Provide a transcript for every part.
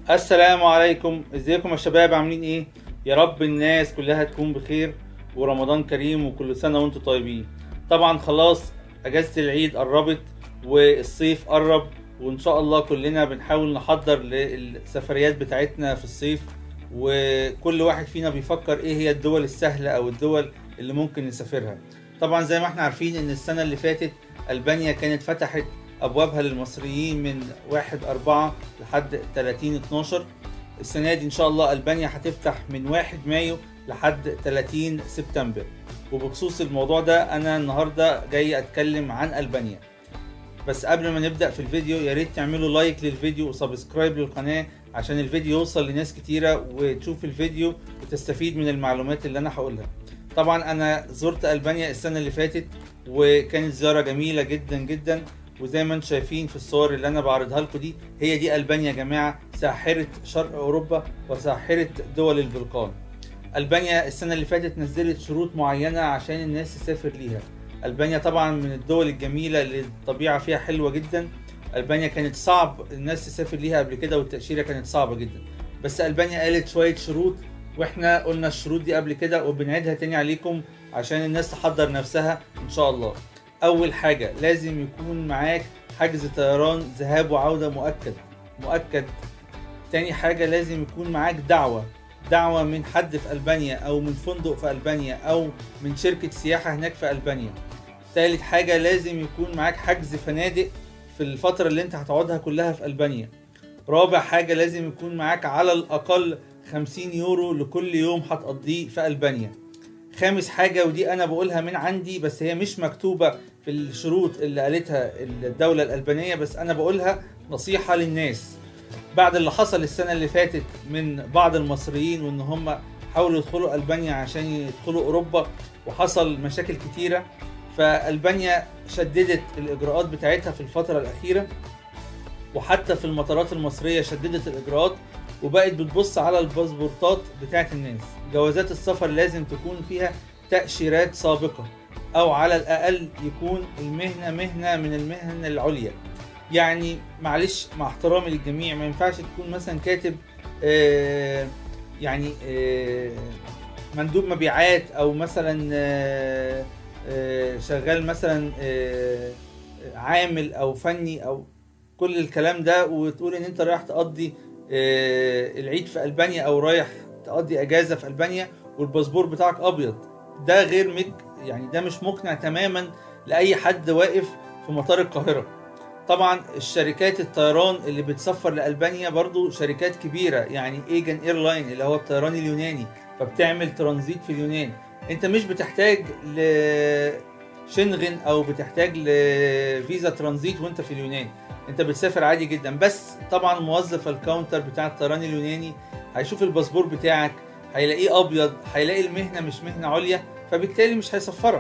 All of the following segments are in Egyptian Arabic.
السلام عليكم ازيكم يا شباب عاملين ايه يا رب الناس كلها تكون بخير ورمضان كريم وكل سنه وانتم طيبين طبعا خلاص اجازه العيد قربت والصيف قرب وان شاء الله كلنا بنحاول نحضر للسفريات بتاعتنا في الصيف وكل واحد فينا بيفكر ايه هي الدول السهله او الدول اللي ممكن نسافرها طبعا زي ما احنا عارفين ان السنه اللي فاتت البانيا كانت فتحت ابوابها للمصريين من 1 4 لحد 30 12 السنه دي ان شاء الله البانيا هتفتح من 1 مايو لحد 30 سبتمبر وبخصوص الموضوع ده انا النهارده جاي اتكلم عن البانيا بس قبل ما نبدا في الفيديو يا ريت تعملوا لايك للفيديو وسبسكرايب للقناه عشان الفيديو يوصل لناس كتيره وتشوف الفيديو وتستفيد من المعلومات اللي انا هقولها طبعا انا زرت البانيا السنه اللي فاتت وكانت زياره جميله جدا جدا وزي ما انتم شايفين في الصور اللي انا بعرضها لكم دي هي دي البانيا يا جماعه ساحره شرق اوروبا وساحره دول البلقان البانيا السنه اللي فاتت نزلت شروط معينه عشان الناس تسافر ليها البانيا طبعا من الدول الجميله اللي الطبيعه فيها حلوه جدا البانيا كانت صعب الناس تسافر ليها قبل كده والتاشيره كانت صعبه جدا بس البانيا قالت شويه شروط واحنا قلنا الشروط دي قبل كده وبنعيدها تاني عليكم عشان الناس تحضر نفسها ان شاء الله اول حاجه لازم يكون معاك حجز طيران ذهاب وعوده مؤكد مؤكد تاني حاجه لازم يكون معاك دعوه دعوه من حد في البانيا او من فندق في البانيا او من شركه سياحه هناك في البانيا تالت حاجه لازم يكون معاك حجز فنادق في الفتره اللي انت هتقعدها كلها في البانيا رابع حاجه لازم يكون معاك على الاقل 50 يورو لكل يوم هتقضيه في البانيا خامس حاجة ودي أنا بقولها من عندي بس هي مش مكتوبة في الشروط اللي قالتها الدولة الألبانية بس أنا بقولها نصيحة للناس بعد اللي حصل السنة اللي فاتت من بعض المصريين وإن هم حاولوا يدخلوا ألبانيا عشان يدخلوا أوروبا وحصل مشاكل كتيرة فألبانيا شددت الإجراءات بتاعتها في الفترة الأخيرة وحتى في المطارات المصرية شددت الإجراءات وبقت بتبص على الباسبورتات بتاعت الناس جوازات السفر لازم تكون فيها تأشيرات سابقة أو على الأقل يكون المهنة مهنة من المهن العليا يعني معلش مع احترامي للجميع ما ينفعش تكون مثلا كاتب آه يعني آه مندوب مبيعات أو مثلا آه آه شغال مثلا آه عامل أو فني أو كل الكلام ده وتقول ان انت رايح تقضي العيد في البانيا او رايح تقضي اجازه في البانيا والباسبور بتاعك ابيض ده غير مك يعني ده مش مقنع تماما لاي حد واقف في مطار القاهره طبعا الشركات الطيران اللي بتسفر لالبانيا برضو شركات كبيره يعني ايجن ايرلاين اللي هو الطيران اليوناني فبتعمل ترانزيت في اليونان انت مش بتحتاج لشنغن او بتحتاج لفيزا ترانزيت وانت في اليونان انت بتسافر عادي جدا بس طبعا موظف الكاونتر بتاع الطيران اليوناني هيشوف الباسبور بتاعك هيلاقيه ابيض هيلاقي المهنه مش مهنه عليا فبالتالي مش هيسفرك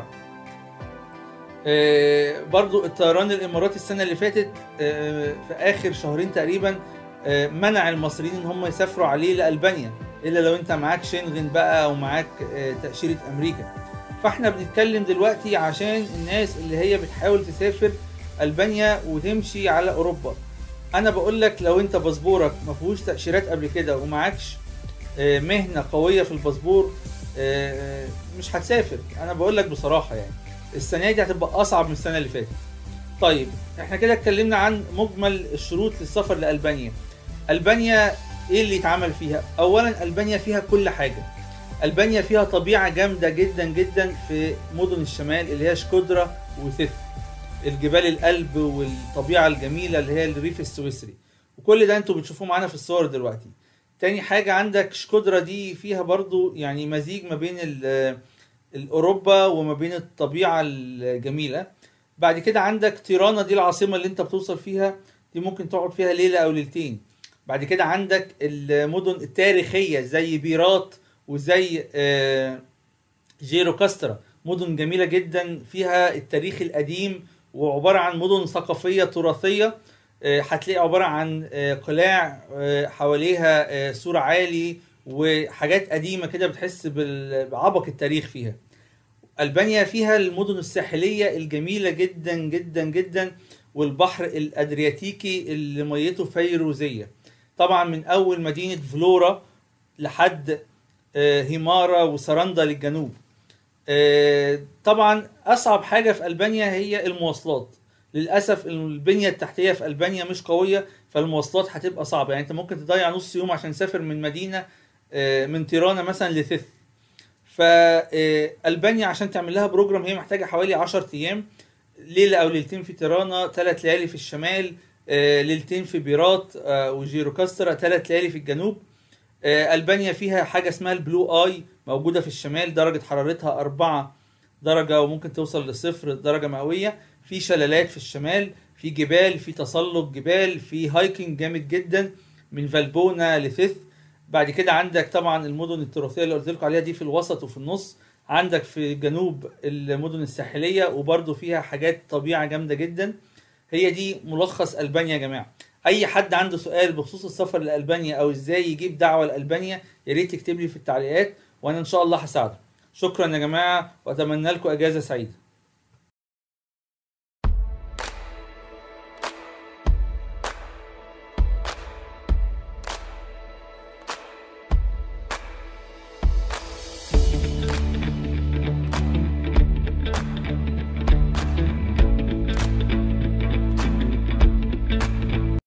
آه برضو الطيران الاماراتي السنه اللي فاتت آه في اخر شهرين تقريبا آه منع المصريين ان هم يسافروا عليه لالبانيا الا لو انت معاك شنغن بقى او معاك تاشيره امريكا فاحنا بنتكلم دلوقتي عشان الناس اللي هي بتحاول تسافر البانيا وتمشي على اوروبا انا بقول لك لو انت باسبورك ما فيهوش تاشيرات قبل كده ومعكش مهنه قويه في الباسبور مش هتسافر انا بقول لك بصراحه يعني السنه دي هتبقى اصعب من السنه اللي فاتت طيب احنا كده اتكلمنا عن مجمل الشروط للسفر لالبانيا البانيا ايه اللي يتعمل فيها اولا البانيا فيها كل حاجه البانيا فيها طبيعه جامده جدا جدا في مدن الشمال اللي هي شكودرا وثيف الجبال القلب والطبيعه الجميله اللي هي الريف السويسري وكل ده انتوا بتشوفوه معانا في الصور دلوقتي تاني حاجه عندك شكودرا دي فيها برضو يعني مزيج ما بين الاوروبا وما بين الطبيعه الجميله بعد كده عندك تيرانا دي العاصمه اللي انت بتوصل فيها دي ممكن تقعد فيها ليله او ليلتين بعد كده عندك المدن التاريخيه زي بيرات وزي جيرو كاسترا مدن جميله جدا فيها التاريخ القديم وعباره عن مدن ثقافيه تراثيه هتلاقي عباره عن قلاع حواليها سور عالي وحاجات قديمه كده بتحس بعبق التاريخ فيها البانيا فيها المدن الساحليه الجميله جدا جدا جدا والبحر الادرياتيكي اللي ميته فيروزيه طبعا من اول مدينه فلورا لحد آه، هيمارا وسرندا للجنوب آه، طبعا اصعب حاجه في البانيا هي المواصلات للاسف البنيه التحتيه في البانيا مش قويه فالمواصلات هتبقى صعبه يعني انت ممكن تضيع نص يوم عشان تسافر من مدينه آه، من تيرانا مثلا لثيث فالبانيا عشان تعمل لها بروجرام هي محتاجه حوالي 10 ايام ليله او ليلتين في تيرانا ثلاث ليالي في الشمال آه، ليلتين في بيرات آه، وجيروكاسترا ثلاث ليالي في الجنوب آه، البانيا فيها حاجه اسمها البلو اي موجوده في الشمال درجه حرارتها 4 درجه وممكن توصل لصفر درجه مئويه في شلالات في الشمال في جبال في تسلق جبال في هايكنج جامد جدا من فالبونا لثيث بعد كده عندك طبعا المدن التراثيه اللي قلت لكم عليها دي في الوسط وفي النص عندك في الجنوب المدن الساحليه وبرضه فيها حاجات طبيعه جامده جدا هي دي ملخص البانيا يا جماعه اي حد عنده سؤال بخصوص السفر لالبانيا او ازاي يجيب دعوه لالبانيا يا ريت يكتب لي في التعليقات وانا ان شاء الله هساعده شكرا يا جماعه واتمنى لكم اجازه سعيده